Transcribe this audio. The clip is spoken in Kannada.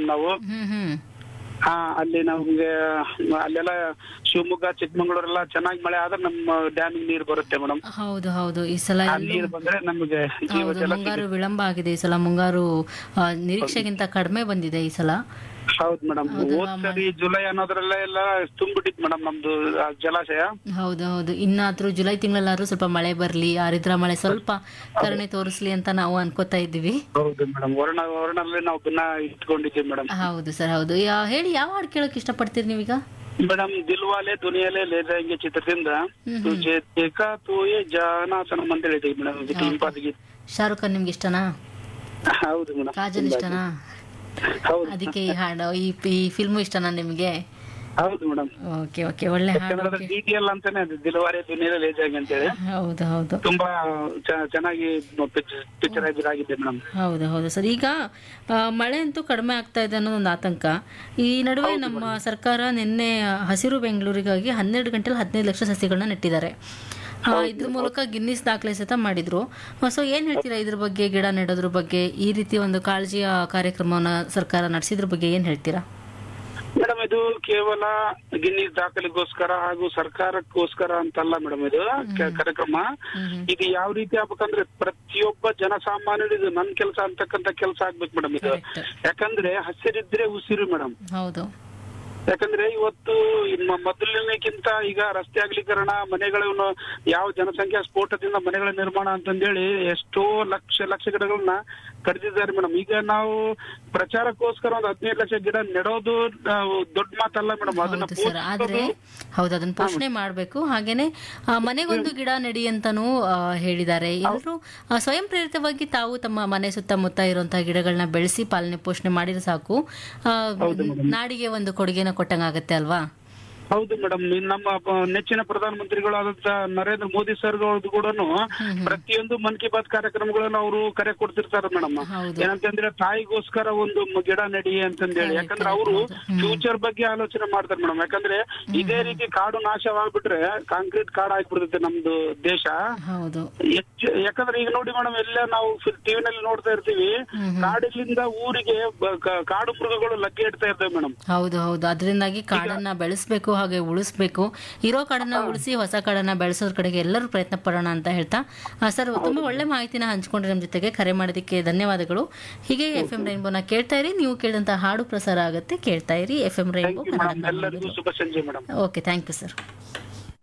ಮೇಡಮ್ ನಾವು ಹ್ಮ್ ಹ್ಮ್ ಹಾ ಅಲ್ಲಿ ನಮ್ಗೆ ಅಲ್ಲೆಲ್ಲ ಶಿವಮೊಗ್ಗ ಚಿಕ್ಕಮಂಗ್ಳೂರೆಲ್ಲ ಚೆನ್ನಾಗಿ ಮಳೆ ಆದ್ರೆ ನಮ್ಮ ಡ್ಯಾಮಿಗೆ ನೀರು ಬರುತ್ತೆ ಮೇಡಮ್ ಹೌದು ಹೌದು ಈ ಸಲ ಆ ಎಲ್ಲೂ- ನೀರು ಬಂದ್ರೆ ನಮಗೆ ಜೀವ ಹೌದು ಜಲ ಮುಂಗಾರು ವಿಳಂಬ ಆಗಿದೆ ಈ ಸಲ ಮುಂಗಾರು ಆ, ನಿರೀಕ್ಷೆಗಿಂತ ಕಡಿಮೆ ಬಂದಿದೆ ಈ ಸಲ ಹೌದು ಮೇಡಮ್ ಹೌದಲ್ವಾ ಹೋದ್ ಸರಿ ಜುಲೈ ಅನ್ನೋದ್ರಲ್ಲ ಎಲ್ಲ ತುಂಬಿಟ್ಟಿತ್ತು ಮೇಡಮ್ ನಮ್ದು ಆ ಜಲಾಶಯ ಹೌದು ಹೌದು ಇನ್ನಾದ್ರೂ ಜುಲೈ ತಿಂಗಳಲ್ಲಾದ್ರೂ ಸ್ವಲ್ಪ ಮಳೆ ಬರ್ಲಿ ಆರಿದ್ರ ಮಳೆ ಸ್ವಲ್ಪ ಕರುಣೆ ತೋರಿಸ್ಲಿ ಅಂತ ನಾವು ಅನ್ಕೋತಾ ಇದ್ದೀವಿ ಹೌದು ಮೇಡಮ್ ವರ್ಣ ವರ್ಣಲ್ಲಿ ನಾವು ಭಿನ್ನ ಇಟ್ಕೊಂಡಿದ್ದೀವಿ ಮೇಡಮ್ ಹೌದು ಸರ್ ಹೌದು ಯಾ- ಹೇಳಿ ಯಾವ ಹಾಡು ಕೇಳಕ್ ಇಷ್ಟಪಡ್ತೀರಿ ನೀವೀಗ ಮೇಡಮ್ ದಿಲ್ವಾಲೆ ದುನಿಯಾಲೆ ಲೇದಂಗೆ ಚಿತ್ರದಿಂದ ತುಜೆ ದೇಖಾ ತೂ ಯೇ ಜಾನಾ ಸನಮ್ ಅಂತ ಹೇಳಿದ್ದೀವಿ ಮೇಡಮ್ ಇದಕ್ಕೆ ಇಂಪಾದ ಗೀತೆ ಶಾರುಖ್ ಖಾನ್ ನಿಮ್ಗೆ ಇಷ್ಟನಾ ಹೌದು ಮೇಡಮ್ ಕಾಜಲ್ ಇಷ್ಟನಾ ಹೌದು ಅದಕ್ಕೆ ಈ ಹಾಡು ಈ ಈ ಫಿಲ್ಮು ಇಷ್ಟನಾ ನಿಮಗೆ ಹೌದು ಮೇಡಮ್ ಓಕೆ ಓಕೆ ಒಳ್ಳೆ ಹಾಡು ಕನ್ನಡದ ಡಿ ಟಿ ಎಲ್ ಅಂತಾನೆ ಅದು ದಿಲ್ವಾಲೆ ದುನಿಯಾಲೆ ಲೇದಂಗೆ ಅಂತೇಳಿ ಹೌದು ಹೌದು ತುಂಬಾ ಚ- ಚೆನ್ನಾಗಿ ಪಿಕ್ಚರೈಸರ್ ಆಗಿದೆ ಮೇಡಮ್ ಹೌದು ಹೌದು ಸರ್ ಈಗ ಆ, ಮಳೆ ಅಂತೂ ಕಡಿಮೆ ಆಗ್ತಾ ಇದೆ ಅನ್ನೋ ಒಂದು ಆತಂಕ ಈ ನಡುವೆ ನಮ್ಮ ಸರ್ಕಾರ ನಿನ್ನೆ ಹಸಿರು ಬೆಂಗಳೂರಿಗಾಗಿ ಹನ್ನೆರಡು ಗಂಟೆಲಿ ಹದಿನೈದು ಲಕ್ಷ ಸಸಿಗಳನ್ನ ನೆಟ್ಟಿದ್ದಾರೆ ಆ, ಇದ್ರ ಮೂಲಕ ಗಿನ್ನಿಸ್ ದಾಖಲೆ ಸಹಿತ ಮಾಡಿದ್ರು ಸೊ ಏನ್ ಹೇಳ್ತೀರಾ ಇದ್ರ ಬಗ್ಗೆ ಗಿಡ ನೆಡೋದ್ರ ಬಗ್ಗೆ ಈ ರೀತಿ ಒಂದು ಕಾಳಜಿಯ ಕಾರ್ಯಕ್ರಮವನ್ನ ಸರ್ಕಾರ ನಡೆಸಿದ್ರ ಬಗ್ಗೆ ಏನ್ ಹೇಳ್ತೀರಾ ಮೇಡಮ್ ಇದು ಕೇವಲ ಗಿನ್ನಿಸ್ ದಾಖಲೆಗೋಸ್ಕರ ಹಾಗೂ ಸರ್ಕಾರಕ್ಕೋಸ್ಕರ ಅಂತಲ್ಲ ಮೇಡಮ್ ಇದು ಕ- ಕಾರ್ಯಕ್ರಮ ಇದು ಯಾವ ರೀತಿ ಆಗ್ಬೇಕಂದ್ರೆ ಪ್ರತಿಯೊಬ್ಬ ಜನಸಾಮಾನ್ಯರು ಇದು ನನ್ ಕೆಲಸ ಅಂತಕ್ಕಂತ ಕೆಲಸ ಆಗ್ಬೇಕು ಮೇಡಮ್ ಇದು Correct. ಯಾಕಂದ್ರೆ ಹಸಿರಿದ್ರೆ ಉಸಿರು ಮೇಡಮ್ ಹೌದು ಯಾಕಂದ್ರೆ ಇವತ್ತು ಇನ್ನು ಮೊದಲಿನಕ್ಕಿಂತ ಈಗ ರಸ್ತೆ ಅಗಲೀಕರಣ ಮನೆಗಳನ್ನು ಯಾವ ಜನಸಂಖ್ಯಾ ಸ್ಫೋಟದಿಂದ ಮನೆಗಳ ನಿರ್ಮಾಣ ಅಂತಂದೇಳಿ ಎಷ್ಟೋ ಲಕ್ಷ ಲಕ್ಷ ಗಿಡಗಳನ್ನ ಕಡಿದಿದ್ದಾರೆ ಮೇಡಮ್ ಈಗ ನಾವು ಪ್ರಚಾರಕ್ಕೋಸ್ಕರ ಒಂದು ಹದಿನೈದು ಲಕ್ಷ ಗಿಡ ನೆಡೋದು ನಾವು ದೊಡ್ಡ ಮಾತಲ್ಲ ಮೇಡಮ್ ಅದನ್ನ ಹೌದು ಸರ್ ಆದ್ರೆ ಹೌದು ಅದನ್ನ ಪೋಷಣೆ ಮಾಡ್ಬೇಕು ಹಾಗೇನೆ ಆ, ಮನೆಗೊಂದು ಗಿಡ ನೆಡಿ ಅಂತಾನೂ ಆ, ಹೇಳಿದ್ದಾರೆ ಎಲ್ಲರೂ ಆ, ಸ್ವಯಂ ಪ್ರೇರಿತವಾಗಿ ತಾವು ತಮ್ಮ ಮನೆ ಸುತ್ತಮುತ್ತ ಇರುವಂತಹ ಗಿಡಗಳನ್ನ ಬೆಳೆಸಿ ಪಾಲನೆ ಪೋಷಣೆ ಮಾಡಿದ್ರೆ ಸಾಕು ಆ, ನಾಡಿಗೆ ಒಂದು ಕೊಡುಗೆನ ಕೊಟ್ಟಂಗಾಗತ್ತೆ ಅಲ್ವಾ ಹೌದು ಮೇಡಮ್ ನಮ್ಮ ಪ- ನೆಚ್ಚಿನ ಪ್ರಧಾನಮಂತ್ರಿಗಳಾದಂತ ನರೇಂದ್ರ ಮೋದಿ ಸರ್ ಕೂಡ ಪ್ರತಿಯೊಂದು ಮನ್ ಕಿ ಬಾತ್ ಕಾರ್ಯಕ್ರಮಗಳನ್ನು ಅವರು ಕರೆ ಕೊಡ್ತಿರ್ತಾರೆ ಮೇಡಮ್ ಹೌದು. ಏನಂತಂದ್ರೆ ತಾಯಿಗೋಸ್ಕರ ಒಂದು ಮ- ಗಿಡ ನೆಡಿ ಅಂತಂದೇಳಿ ಯಾಕಂದ್ರೆ ಅವರು ಫ್ಯೂಚರ್ ಬಗ್ಗೆ ಆಲೋಚನೆ ಮಾಡ್ತಾರೆ ಮೇಡಮ್ ಯಾಕಂದ್ರೆ ಇದೇ ರೀತಿ ಕಾಡು ನಾಶವಾಗ್ಬಿಟ್ರೆ ಕಾಂಕ್ರೀಟ್ ಕಾಡ್ ಆಗ್ಬಿಡ್ತೈತೆ ನಮ್ದು ದೇಶ ಹೌದು ಹೆಚ್ಚು ಯಾಕಂದ್ರೆ ಈಗ ನೋಡಿ ಮೇಡಮ್ ಎಲ್ಲ ನಾವು ಟಿವಿನಲ್ಲಿ ನೋಡ್ತಾ ಇರ್ತೀವಿ ಕಾಡಿನಿಂದ ಊರಿಗೆ ಬ- ಕ- ಕಾಡು ಮೃಗಗಳು ಲಗ್ಗೆ ಇಡ್ತಾ ಇರ್ತವೆ ಮೇಡಮ್ ಹೌದು ಹೌದು ಅದರಿಂದಾಗಿ ಕಾಡನ್ನ ಬೆಳೆಸ್ಬೇಕು ಹಾಗೆ ಉಳಿಸ್ಬೇಕು ಇರೋ ಕಾಡನ್ನ ಉಳಿಸಿ ಹೊಸ ಕಾಡನ್ನ ಬೆಳೆಸೋದ್ರ ಕಡೆಗೆ ಎಲ್ಲರೂ ಪ್ರಯತ್ನ ಪಡೋಣ ಅಂತ ಹೇಳ್ತಾ ಆ, ಸರ್ ತುಂಬಾ ಒಳ್ಳೆ ಮಾಹಿತಿನ ಹಂಚ್ಕೊಂಡ್ರೆ ನಮ್ಮ ಜೊತೆಗೆ ಕರೆ ಮಾಡೋದಕ್ಕೆ ಧನ್ಯವಾದಗಳು ಹೀಗೆ ಎಫ್ ಎಂ ರೈನ್ಬೋನ ಕೇಳ್ತಾ ಇರಿ ನೀವು ಕೇಳಿದಂತ ಹಾಡು ಪ್ರಸಾರ ಆಗುತ್ತೆ ಕೇಳ್ತಾ ಇರಿ F M rainbow thank you madam Kannada ಎಲ್ಲರಿಗೂ ಶುಭ ಸಂಜೆ madam okay thank you sir